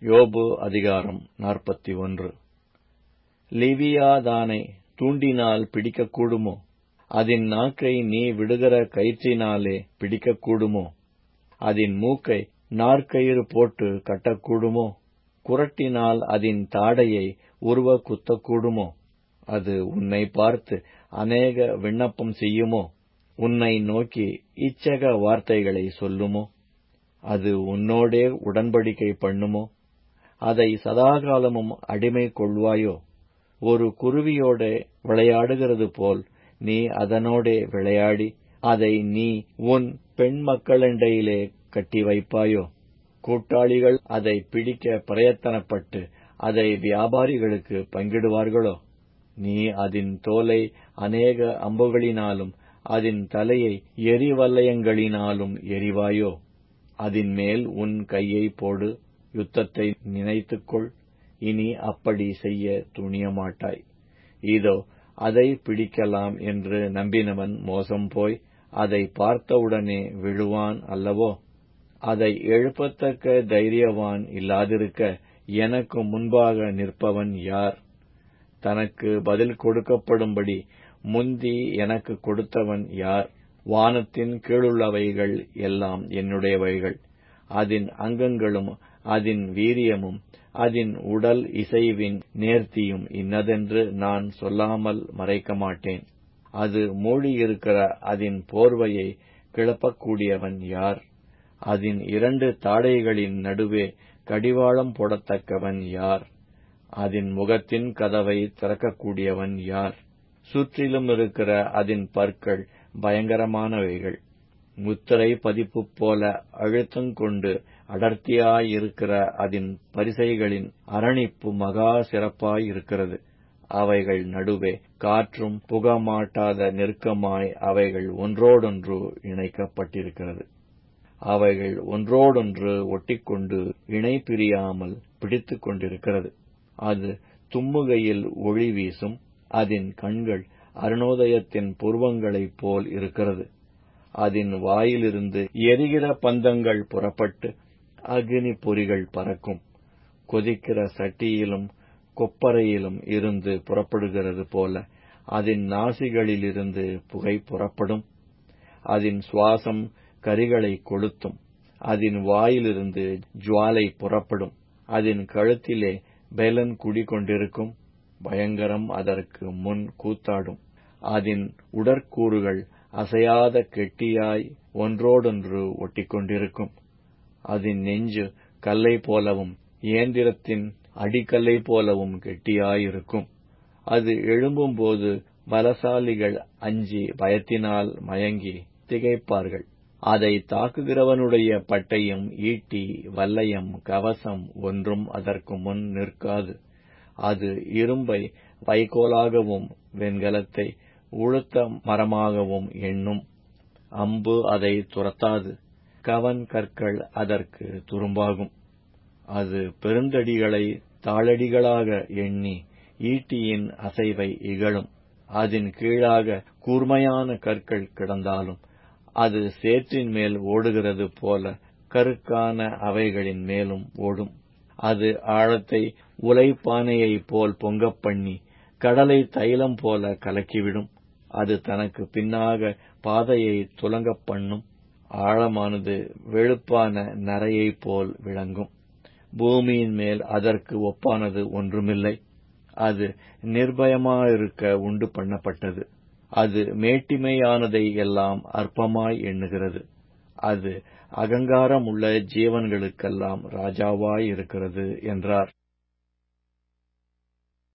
யோபு அதிகாரம் நாற்பத்தி ஒன்று லிவியாதானை தூண்டினால் பிடிக்கக்கூடுமோ அதன் நாக்கை நீ விடுகிற கயிற்றினாலே பிடிக்கக்கூடுமோ அதன் மூக்கை நாற்கயிறு போட்டு கட்டக்கூடுமோ குரட்டினால் அதன் தாடையை உருவ குத்தக்கூடுமோ அது உன்னை பார்த்து அநேக விண்ணப்பம் செய்யுமோ உன்னை நோக்கி இச்சக வார்த்தைகளை சொல்லுமோ அது உன்னோடே உடன்படிக்கை பண்ணுமோ அதை சதாகாலமும் அடிமை கொள்வாயோ ஒரு குருவியோடே விளையாடுகிறது போல் நீ அதனோடே விளையாடி அதை நீ உன் பெண் மக்களிடையிலே கட்டி வைப்பாயோ கூட்டாளிகள் அதை பிடிக்க பிரயத்தனப்பட்டு அதை வியாபாரிகளுக்கு பங்கிடுவார்களோ நீ அதன் தோலை அநேக அம்புகளினாலும் அதன் தலையை எரிவல்லயங்களினாலும் எரிவாயோ அதன் மேல் உன் கையை போடு யுத்தத்தை நினைத்துக்கொள் இனி அப்படி செய்ய துணியமாட்டாய் இதோ அதை பிடிக்கலாம் என்று நம்பினவன் மோசம் போய் அதை பார்த்தவுடனே விழுவான் அல்லவோ அதை எழுப்பத்தக்க தைரியவான் இல்லாதிருக்க எனக்கு முன்பாக நிற்பவன் யார் தனக்கு பதில் கொடுக்கப்படும்படி முந்தி எனக்கு கொடுத்தவன் யார் வானத்தின் கீழுள்ளவைகள் எல்லாம் என்னுடையவைகள் அதன் அங்கங்களும் அதன் வீரியமும் அதன் உடல் இசைவின் நேர்த்தியும் இன்னதென்று நான் சொல்லாமல் மறைக்க மாட்டேன் அது மூடியிருக்கிற அதன் போர்வையை கிளப்பக்கூடியவன் யார் அதன் இரண்டு தாடைகளின் நடுவே கடிவாளம் போடத்தக்கவன் யார் அதன் முகத்தின் கதவை திறக்கக்கூடியவன் யார் சுற்றிலும் இருக்கிற அதன் பற்கள் பயங்கரமானவைகள் முத்திரை பதிப்பு போல அழுத்தங்கொண்டு அடர்த்தியாயிருக்கிற அதன் பரிசைகளின் அரணிப்பு மகா சிறப்பாயிருக்கிறது அவைகள் நடுவே காற்றும் புகமாட்டாத நெருக்கமாய் அவைகள் ஒன்றோடொன்று இணைக்கப்பட்டிருக்கிறது அவைகள் ஒன்றோடொன்று ஒட்டிக்கொண்டு இணை பிரியாமல் பிடித்துக் கொண்டிருக்கிறது அது தும்முகையில் ஒளி வீசும் அதன் கண்கள் அருணோதயத்தின் புருவங்களைப் போல் இருக்கிறது அதன் வாயிலிருந்து எரிகிற பந்தங்கள் புறப்பட்டு அக்னி பொறிகள் பறக்கும் கொதிக்கிற சட்டியிலும் கொப்பரையிலும் இருந்து புறப்படுகிறது போல அதன் நாசிகளிலிருந்து புகை புறப்படும் அதன் சுவாசம் கரிகளை கொளுத்தும் அதன் வாயிலிருந்து ஜுவாலை புறப்படும் அதன் கழுத்திலே பெலன் குடிகொண்டிருக்கும் பயங்கரம் அதற்கு முன் கூத்தாடும் அதன் உடற்கூறுகள் அசையாத கெட்டியாய் ஒன்றோடொன்று ஒட்டிக்கொண்டிருக்கும் அதன் நெஞ்சு கல்லை போலவும் இயந்திரத்தின் அடிக்கல்லை போலவும் கெட்டியாயிருக்கும் அது எழும்பும்போது பலசாலிகள் அஞ்சி பயத்தினால் மயங்கி திகைப்பார்கள் அதை தாக்குகிறவனுடைய பட்டயம் ஈட்டி வல்லயம் கவசம் ஒன்றும் அதற்கு முன் நிற்காது அது இரும்பை வைகோலாகவும் வெண்கலத்தை உளுத்த மரமாகவும் எண்ணும் அம்பு அதை துரத்தாது கவன் கற்கள் அதற்கு துரும்பாகும் அது பெருந்தடிகளை தாளடிகளாக எண்ணி ஈட்டியின் அசைவை இகழும் அதன் கீழாக கூர்மையான கற்கள் கிடந்தாலும் அது சேற்றின் மேல் ஓடுகிறது போல கருக்கான அவைகளின் மேலும் ஓடும் அது ஆழத்தை உலைப்பானையைப் போல் பொங்கப் பண்ணி கடலை தைலம் போல கலக்கிவிடும் அது தனக்கு பின்னாக பாதையை துலங்கப் பண்ணும் ஆழமானது வெளுப்பான நரையைப் போல் விளங்கும் பூமியின் மேல் அதற்கு ஒப்பானது ஒன்றுமில்லை அது நிர்பயமாயிருக்க உண்டு பண்ணப்பட்டது அது மேட்டிமையானதை எல்லாம் அற்பமாய் எண்ணுகிறது அது அகங்காரம் உள்ள ஜீவன்களுக்கெல்லாம் ராஜாவாயிருக்கிறது என்றார்